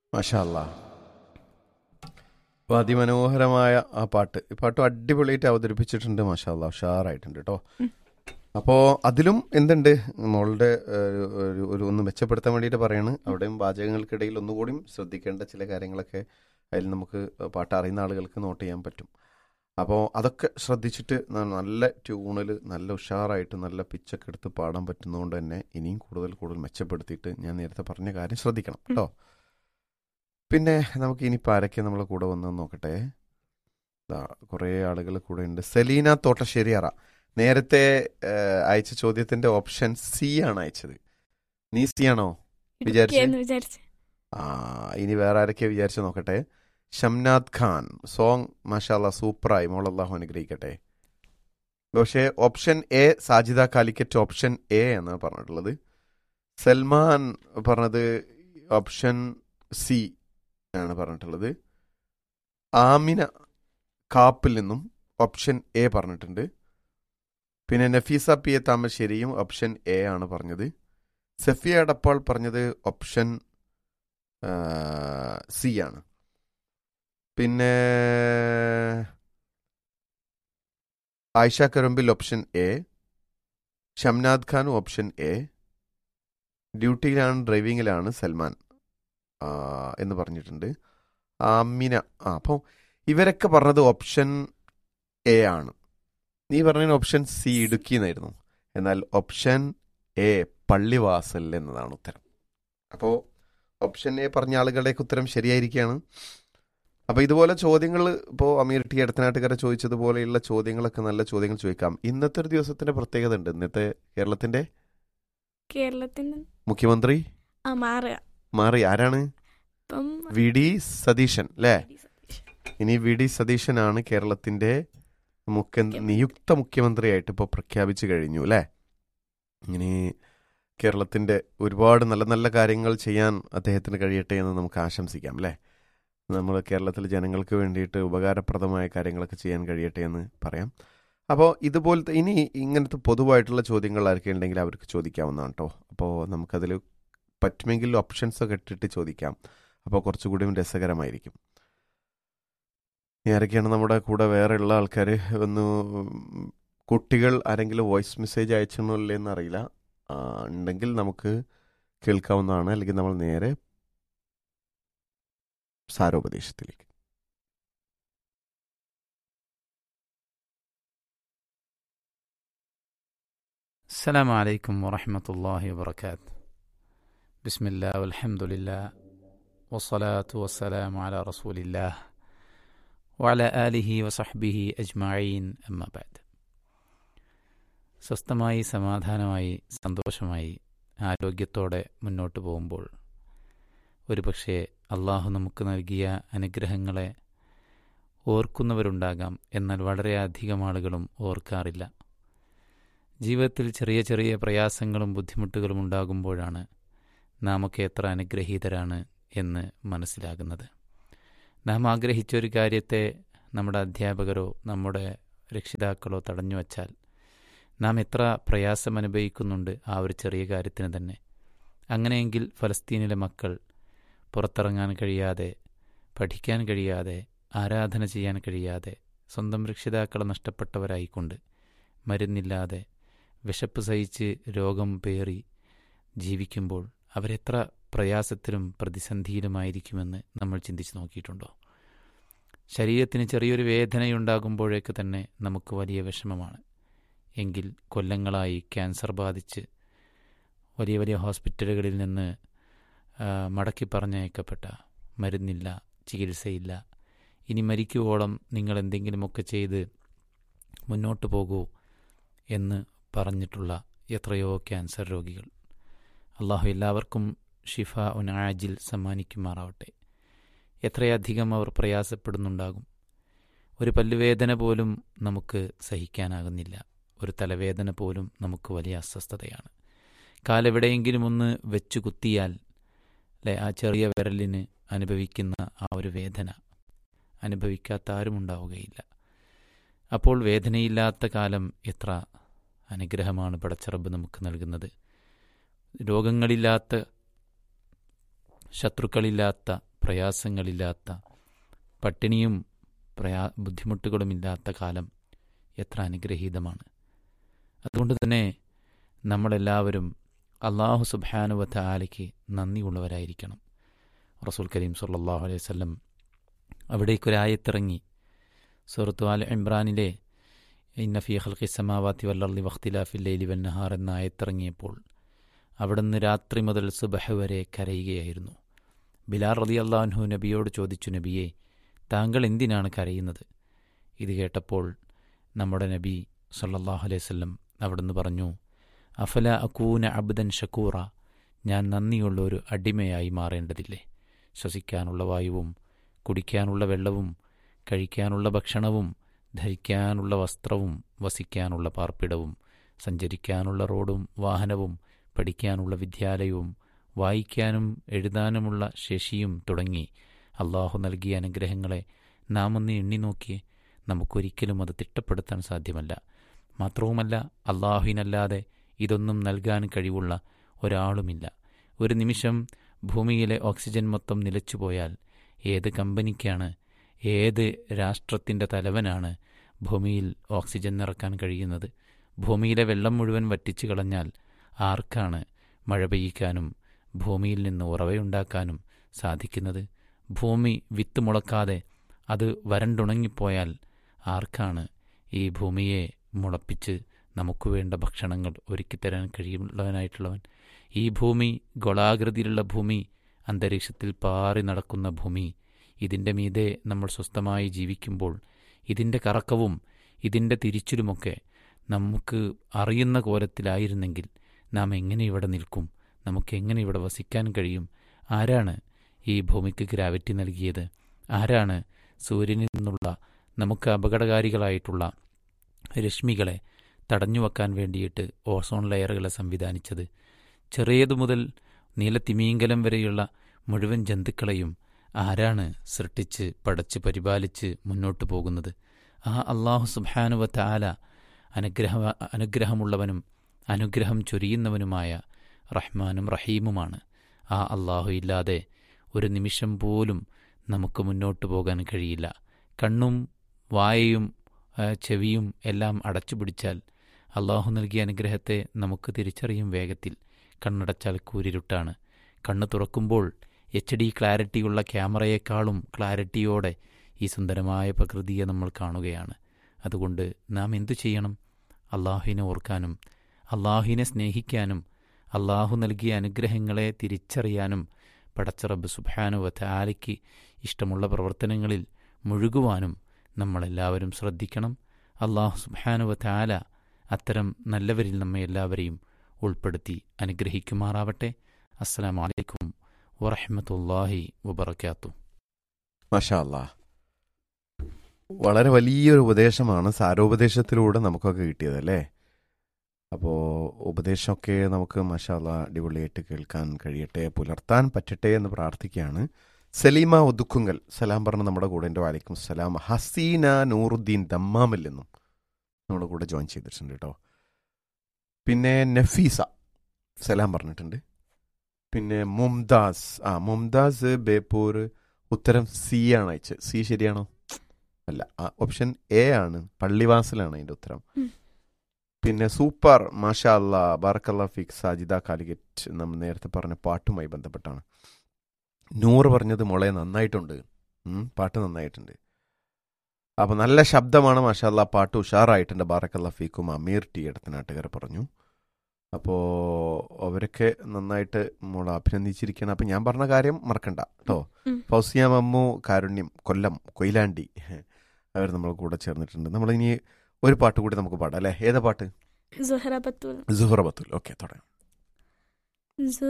മഷാല്ല അപ്പോൾ അതിമനോഹരമായ ആ പാട്ട് ഈ പാട്ട് അടിപൊളിയായിട്ട് അവതരിപ്പിച്ചിട്ടുണ്ട് മഷാല്ല ഉഷാറായിട്ടുണ്ട് കേട്ടോ അപ്പോൾ അതിലും എന്തുണ്ട് മോളുടെ ഏഹ്, ഒരു ഒരു ഒന്ന് മെച്ചപ്പെടുത്താൻ വേണ്ടിയിട്ട് പറയാണ് അവിടെയും വാചകങ്ങൾക്കിടയിൽ ഒന്നുകൂടിയും ശ്രദ്ധിക്കേണ്ട ചില കാര്യങ്ങളൊക്കെ അതിൽ നമുക്ക് പാട്ട് അറിയുന്ന ആളുകൾക്ക് നോട്ട് ചെയ്യാൻ പറ്റും അപ്പോൾ അതൊക്കെ ശ്രദ്ധിച്ചിട്ട് ന- നല്ല ട്യൂണിൽ നല്ല ഉഷാറായിട്ട് നല്ല പിച്ചൊക്കെ എടുത്ത് പാടാൻ പറ്റുന്നതുകൊണ്ട് തന്നെ ഇനിയും കൂടുതൽ കൂടുതൽ മെച്ചപ്പെടുത്തിയിട്ട് ഞാൻ നേരത്തെ പറഞ്ഞ കാര്യം ശ്രദ്ധിക്കണം കേട്ടോ പിന്നെ നമുക്ക് ഇനിയിപ്പോൾ ആരൊക്കെ നമ്മളെ കൂടെ വന്ന് നോക്കട്ടെ ദാ കുറേ ആളുകൾ കൂടെ ഉണ്ട് സെലീന തോട്ടശ്ശേരിയറ നേരത്തെ ഏഹ്, അയച്ച ചോദ്യത്തിന്റെ ഓപ്ഷൻ സി ആണ് അയച്ചത് നീ സി ആണോ വിചാരിച്ചേ? ഇടുക്കിയെന്ന് വിചാരിച്ചു ആ ഇനി വേറെ ആരൊക്കെ വിചാരിച്ചു നോക്കട്ടെ ഷംനാദ് ഖാൻ സോങ് മാഷാല്ല സൂപ്പറായി മോൾ അള്ളാഹു അനുഗ്രഹിക്കട്ടെ പക്ഷേ option A Sajida Calicut option A എന്നാണ് പറഞ്ഞിട്ടുള്ളത് സൽമാൻ പറഞ്ഞത് ഓപ്ഷൻ സി ആണ് പറഞ്ഞിട്ടുള്ളത് ആമിന കാപ്പിൽ നിന്നും ഓപ്ഷൻ എ പറഞ്ഞിട്ടുണ്ട് പിന്നെ നഫീസ പി എ താമശ്ശേരിയും ഓപ്ഷൻ എ ആണ് പറഞ്ഞത് സഫിയ അടപ്പാൾ പറഞ്ഞത് ഓപ്ഷൻ സി ആണ് പിന്നെ Ayisha Karumbil option A Shamnad Khan option A ഡ്യൂട്ടിയിലാണ് ഡ്രൈവിങ്ങിലാണ് സൽമാൻ ആ, എന്ന് പറഞ്ഞിട്ടുണ്ട് ആമിന ആ അപ്പോൾ ഇവരൊക്കെ പറഞ്ഞത് ഓപ്ഷൻ എ ആണ് നീ പറഞ്ഞ ഓപ്ഷൻ സി ഇടുക്കി എന്നായിരുന്നു എന്നാൽ ഓപ്ഷൻ എ പള്ളിവാസൽ എന്നതാണ് ഉത്തരം അപ്പോൾ ഓപ്ഷൻ എ പറഞ്ഞ ആളുകളുടെയൊക്കെ ഉത്തരം ശരിയായിരിക്കുകയാണ് അപ്പോൾ ഇതുപോലെ ചോദ്യങ്ങൾ ഇപ്പോൾ അമീർ ടി അടുത്തനാട്ടുകാരെ ചോദിച്ചതുപോലെയുള്ള ചോദ്യങ്ങളൊക്കെ നല്ല ചോദ്യങ്ങൾ ചോദിക്കാം ഇന്നത്തെ ഒരു ദിവസത്തിന്റെ പ്രത്യേകത ഉണ്ട് ഇന്നത്തെ കേരളത്തിന്റെ കേരളത്തിന്റെ മുഖ്യമന്ത്രി ആ മാറുക മാറി ആരാണ് ഇപ്പം വി ഡി സതീശൻ അല്ലേ ഇനി വി ഡി സതീശനാണ് കേരളത്തിന്റെ മുഖ്യ നിയുക്ത മുഖ്യമന്ത്രിയായിട്ട് ഇപ്പോൾ പ്രഖ്യാപിച്ചു കഴിഞ്ഞു അല്ലേ ഇനി കേരളത്തിന്റെ ഒരുപാട് നല്ല നല്ല കാര്യങ്ങൾ ചെയ്യാൻ അദ്ദേഹത്തിന് കഴിയട്ടെ എന്ന് നമുക്ക് ആശംസിക്കാം അല്ലേ നമ്മൾ കേരളത്തിലെ ജനങ്ങൾക്ക് വേണ്ടിയിട്ട് ഉപകാരപ്രദമായ കാര്യങ്ങളൊക്കെ ചെയ്യാൻ കഴിയട്ടെ എന്ന് പറയാം അപ്പോൾ ഇതുപോലത്തെ ഇനി ഇങ്ങനത്തെ പൊതുവായിട്ടുള്ള ചോദ്യങ്ങൾ ആർക്കെ ഉണ്ടെങ്കിൽ അവർക്ക് ചോദിക്കാവുന്നതാണ് കേട്ടോ അപ്പോൾ നമുക്കതിൽ പറ്റുമെങ്കിൽ ഓപ്ഷൻസ് ഒക്കെ ഇട്ടിട്ട് ചോദിക്കാം അപ്പോൾ കുറച്ചുകൂടിയും രസകരമായിരിക്കും ഇനി ആരൊക്കെയാണ് നമ്മുടെ കൂടെ വേറെ ഉള്ള ആൾക്കാർ ഒന്ന് കുട്ടികൾ ആരെങ്കിലും വോയിസ് മെസ്സേജ് അയച്ചണോ ഇല്ലേന്ന് അറിയില്ല ആ, ഉണ്ടെങ്കിൽ നമുക്ക് കേൾക്കാവുന്നതാണ് അല്ലെങ്കിൽ നമ്മൾ നേരെ സാരോപദേശത്തിലേക്ക് السلام عليكم ورحمة الله وبركاته بسم الله والحمد لله والصلاة والسلام على رسول الله وعلى آله وصحبه أجمعين أما بعد സ്വസ്ഥമായി സമാധാനമായി സന്തോഷമായി ആരോഗ്യത്തോടെ മുന്നോട്ട് പോകുമ്പോൾ ഒരുപക്ഷെ അള്ളാഹു നമുക്ക് നൽകിയ അനുഗ്രഹങ്ങളെ ഓർക്കുന്നവരുണ്ടാകാം എന്നാൽ വളരെയധികം ആളുകളും ഓർക്കാറില്ല ജീവിതത്തിൽ ചെറിയ ചെറിയ പ്രയാസങ്ങളും ബുദ്ധിമുട്ടുകളും ഉണ്ടാകുമ്പോഴാണ് നാമൊക്കെ എത്ര അനുഗ്രഹീതരാണ് എന്ന് മനസ്സിലാകുന്നത് നാം ആഗ്രഹിച്ച ഒരു കാര്യത്തെ നമ്മുടെ അധ്യാപകരോ നമ്മുടെ രക്ഷിതാക്കളോ തടഞ്ഞു വച്ചാൽ നാം എത്ര പ്രയാസം അനുഭവിക്കുന്നുണ്ട് ആ ഒരു ചെറിയ കാര്യത്തിന് തന്നെ അങ്ങനെയെങ്കിൽ ഫലസ്തീനിലെ മക്കൾ പുറത്തിറങ്ങാൻ കഴിയാതെ പഠിക്കാൻ കഴിയാതെ ആരാധന ചെയ്യാൻ കഴിയാതെ സ്വന്തം രക്ഷിതാക്കളെ നഷ്ടപ്പെട്ടവരായിക്കൊണ്ട് മരുന്നില്ലാതെ വിശപ്പ് സഹിച്ച് രോഗം പേറി ജീവിക്കുമ്പോൾ അവരെത്ര പ്രയാസത്തിലും പ്രതിസന്ധിയിലുമായിരിക്കുമെന്ന് നമ്മൾ ചിന്തിച്ചു നോക്കിയിട്ടുണ്ടോ ശരീരത്തിന് ചെറിയൊരു വേദനയുണ്ടാകുമ്പോഴേക്ക് തന്നെ നമുക്ക് വലിയ വിഷമമാണ് എങ്കിൽ കൊല്ലങ്ങളായി ക്യാൻസർ ബാധിച്ച് വലിയ വലിയ ഹോസ്പിറ്റലുകളിൽ നിന്ന് ആ, മടക്കി പറഞ്ഞയക്കപ്പെട്ട മരുന്നില്ല ചികിത്സയില്ല ഇനി മരിക്കുവോളം നിങ്ങൾ എന്തെങ്കിലുമൊക്കെ ചെയ്ത് മുന്നോട്ട് പോകൂ എന്ന് പറഞ്ഞിട്ടുള്ള എത്രയോ ക്യാൻസർ രോഗികൾ അള്ളാഹു എല്ലാവർക്കും ഷിഫ ഉൻ ആജിൽ സമ്മാനിക്കുമാറാവട്ടെ എത്രയധികം അവർ പ്രയാസപ്പെടുന്നുണ്ടാകും ഒരു പല്ലുവേദന പോലും നമുക്ക് സഹിക്കാനാകുന്നില്ല ഒരു തലവേദന പോലും നമുക്ക് വലിയ അസ്വസ്ഥതയാണ് കാലെവിടെയെങ്കിലും ഒന്ന് വെച്ചു കുത്തിയാൽ അല്ലെ ആ ചെറിയ വിരലിന് അനുഭവിക്കുന്ന ആ ഒരു വേദന അനുഭവിക്കാത്ത ആരും ഉണ്ടാവുകയില്ല അപ്പോൾ വേദനയില്ലാത്ത കാലം എത്ര അനുഗ്രഹമാണ് പടച്ചറബ് നമുക്ക് നൽകുന്നത് രോഗങ്ങളില്ലാത്ത ശത്രുക്കളില്ലാത്ത പ്രയാസങ്ങളില്ലാത്ത പട്ടിണിയും പ്രയാ ബുദ്ധിമുട്ടുകളുമില്ലാത്ത കാലം എത്ര അനുഗ്രഹീതമാണ് അതുകൊണ്ട് തന്നെ നമ്മളെല്ലാവരും അള്ളാഹു സുബാനുവത്ത ആലയ്ക്ക് നന്ദിയുള്ളവരായിരിക്കണം റസൂൽ കരീം സല്ലാഹു അലൈഹി വല്ലം അവിടേക്കൊരായത്തിറങ്ങി സുഹൃത്തു ആൽ ഇമ്രാനിലെ ഇന്ന ഫി ഹൽക്കി സമാവാത്തി വല്ലർലി വഖ്തിലാഫിൽ ലൈലി വന്നഹാർ എന്ന ആയത്തിറങ്ങിയപ്പോൾ അവിടുന്ന് രാത്രി മുതൽ സുബഹ വരെ കരയുകയായിരുന്നു ബിലാർ റലി അള്ളാഹു നബിയോട് ചോദിച്ചു നബിയെ താങ്കൾ എന്തിനാണ് കരയുന്നത് ഇത് കേട്ടപ്പോൾ നമ്മുടെ നബി സല്ലല്ലാഹു അലൈഹി വസല്ലം അവിടുന്ന് പറഞ്ഞു അഫല അക്കൂന അബ്ദൻ ഷക്കൂറ ഞാൻ നന്ദിയുള്ള ഒരു അടിമയായി മാറേണ്ടതില്ലേ ശ്വസിക്കാനുള്ള വായുവും കുടിക്കാനുള്ള വെള്ളവും കഴിക്കാനുള്ള ഭക്ഷണവും ധരിക്കാനുള്ള വസ്ത്രവും വസിക്കാനുള്ള പാർപ്പിടവും സഞ്ചരിക്കാനുള്ള റോഡും വാഹനവും പഠിക്കാനുള്ള വിദ്യാലയവും വായിക്കാനും എഴുതാനുമുള്ള ശേഷിയും തുടങ്ങി അള്ളാഹു നൽകിയ അനുഗ്രഹങ്ങളെ നാം ഒന്ന് എണ്ണി നോക്കിയേ നമുക്കൊരിക്കലും അത് തിട്ടപ്പെടുത്താൻ സാധ്യമല്ല മാത്രവുമല്ല അള്ളാഹുവിനല്ലാതെ ഇതൊന്നും നൽകാൻ കഴിവുള്ള ഒരാളുമില്ല ഒരു നിമിഷം ഭൂമിയിലെ ഓക്സിജൻ മൊത്തം നിലച്ചുപോയാൽ ഏത് കമ്പനിക്കാണ് ഏത് രാഷ്ട്രത്തിൻ്റെ തലവനാണ് ഭൂമിയിൽ ഓക്സിജൻ നിറക്കാൻ കഴിയുന്നത് ഭൂമിയിലെ വെള്ളം മുഴുവൻ വറ്റിച്ചു കളഞ്ഞാൽ ആർക്കാണ് മഴ പെയ്യിക്കാനും ഭൂമിയിൽ നിന്ന് ഉറവയുണ്ടാക്കാനും സാധിക്കുന്നത് ഭൂമി വിത്ത് മുളക്കാതെ അത് വരണ്ടുണങ്ങിപ്പോയാൽ ആർക്കാണ് ഈ ഭൂമിയെ മുളപ്പിച്ച് നമുക്ക് വേണ്ട ഭക്ഷണങ്ങൾ ഒരുക്കിത്തരാൻ കഴിയുള്ളവനായിട്ടുള്ളവൻ ഈ ഭൂമി ഗോളാകൃതിയിലുള്ള ഭൂമി അന്തരീക്ഷത്തിൽ പാറി നടക്കുന്ന ഭൂമി ഇതിൻ്റെ മീതെ നമ്മൾ സ്വസ്ഥമായി ജീവിക്കുമ്പോൾ ഇതിൻ്റെ കറക്കവും ഇതിൻ്റെ തിരിച്ചിലുമൊക്കെ നമുക്ക് അറിയുന്ന കോലത്തിലായിരുന്നെങ്കിൽ നാം എങ്ങനെ ഇവിടെ നിൽക്കും നമുക്ക് എങ്ങനെ ഇവിടെ വസിക്കാൻ കഴിയും ആരാണ് ഈ ഭൂമിക്ക് ഗ്രാവിറ്റി നൽകിയത് ആരാണ് സൂര്യനിൽ നിന്നുള്ള നമുക്ക് അപകടകാരികളായിട്ടുള്ള രശ്മികളെ തടഞ്ഞുവെക്കാൻ വേണ്ടിയിട്ട് ഓസോൺ ലെയറുകളെ സംവിധാനിച്ചത് ചെറിയതു മുതൽ നീലത്തിമീങ്കലം വരെയുള്ള മുഴുവൻ ജന്തുക്കളെയും ആരാണ് സൃഷ്ടിച്ച് പടച്ച് പരിപാലിച്ച് മുന്നോട്ടു പോകുന്നത് ആ അള്ളാഹു സുബാനുവത്ത ആല അനുഗ്രഹ അനുഗ്രഹമുള്ളവനും അനുഗ്രഹം ചൊരിയുന്നവനുമായ റഹ്മാനും റഹീമുമാണ് ആ അള്ളാഹു ഇല്ലാതെ ഒരു നിമിഷം പോലും നമുക്ക് മുന്നോട്ടു പോകാൻ കഴിയില്ല കണ്ണും വായയും ചെവിയും എല്ലാം അടച്ചു പിടിച്ചാൽ അള്ളാഹു നൽകിയ അനുഗ്രഹത്തെ നമുക്ക് തിരിച്ചറിയും വേഗത്തിൽ കണ്ണടച്ചാൽ കൂരിരുട്ടാണ് കണ്ണ് തുറക്കുമ്പോൾ എച്ച് ഡി ക്ലാരിറ്റിയുള്ള ക്യാമറയേക്കാളും ക്ലാരിറ്റിയോടെ ഈ സുന്ദരമായ പ്രകൃതിയെ നമ്മൾ കാണുകയാണ് അതുകൊണ്ട് നാം എന്തു ചെയ്യണം അള്ളാഹുവിനെ ഓർക്കാനും അള്ളാഹുവിനെ സ്നേഹിക്കാനും അള്ളാഹു നൽകിയ അനുഗ്രഹങ്ങളെ തിരിച്ചറിയാനും പടച്ചറബ് സുബാനുവത്ത് ആലയ്ക്ക് ഇഷ്ടമുള്ള പ്രവർത്തനങ്ങളിൽ മുഴുകുവാനും നമ്മളെല്ലാവരും ശ്രദ്ധിക്കണം അള്ളാഹു സുബാനുവത്ത് ആല അത്തരം നല്ലവരിൽ നമ്മെ എല്ലാവരെയും ഉൾപ്പെടുത്തി അനുഗ്രഹിക്കുമാറാവട്ടെ അസ്സലാം വലൈക്കും വറഹമത്തല്ലാഹി വബർക്കാത്തു മഷാ അല്ലാ വളരെ വലിയൊരു ഉപദേശമാണ് സാരോപദേശത്തിലൂടെ നമുക്കൊക്കെ കിട്ടിയത് അല്ലേ അപ്പോൾ ഉപദേശമൊക്കെ നമുക്ക് മഷാല്ല അടിപൊളിയായിട്ട് കേൾക്കാൻ കഴിയട്ടെ പുലർത്താൻ പറ്റട്ടെ എന്ന് പ്രാർത്ഥിക്കുകയാണ് സലീമ ഒതുക്കുങ്കൽ സലാം പറഞ്ഞ നമ്മുടെ കൂടെ എൻ്റെ വാലിക്കും സലാം ഹസീന നൂറുദ്ദീൻ ദമ്മാമിൽ നിന്നും നമ്മുടെ കൂടെ ജോയിൻ ചെയ്തിട്ടുണ്ട് കേട്ടോ പിന്നെ നഫീസ സലാം പറഞ്ഞിട്ടുണ്ട് പിന്നെ മുംതാസ് ആ മുംതാസ് ബേപ്പൂർ ഉത്തരം സി ആണ് അയച്ചത് സി ശരിയാണോ അല്ല ഓപ്ഷൻ എ ആണ് പള്ളിവാസലാണ് അതിൻ്റെ ഉത്തരം ഉം. പിന്നെ സൂപ്പർ മാഷാ അല്ലാ ബാർക്കല്ലാ ഫിക്സ് സാജിദ കാലിക്കറ്റ് നമ്മൾ നേരത്തെ പറഞ്ഞ പാട്ടുമായി ബന്ധപ്പെട്ടാണ് നൂറ് പറഞ്ഞത് മോളെ നന്നായിട്ടുണ്ട് ഉം, പാട്ട് നന്നായിട്ടുണ്ട് അപ്പൊ നല്ല ശബ്ദമാണ് മാഷാല്ല പാട്ട് ഉഷാറായിട്ടുണ്ട് ബാറക്കല്ല ഫീക്കും അമീർ ടി എടുത്തനാട്ടുകാർ പറഞ്ഞു അപ്പോൾ അവരൊക്കെ നന്നായിട്ട് മോളെ അഭിനന്ദിച്ചിരിക്കണം അപ്പം ഞാൻ പറഞ്ഞ കാര്യം മറക്കണ്ട കേട്ടോ ഉം. ഫൗസിയ മമ്മു കാരുണ്യം കൊല്ലം കൊയിലാണ്ടി അവർ നമ്മൾ കൂടെ ചേർന്നിട്ടുണ്ട് നമ്മളിനി ഒരു പാട്ട് കൂടി നമുക്ക് പാടാം അല്ലേ ഏതാ പാട്ട് സുഹറ ബത്തൂൽ സുഹറ ബത്തുൽ ഓക്കെ തുടങ്ങാം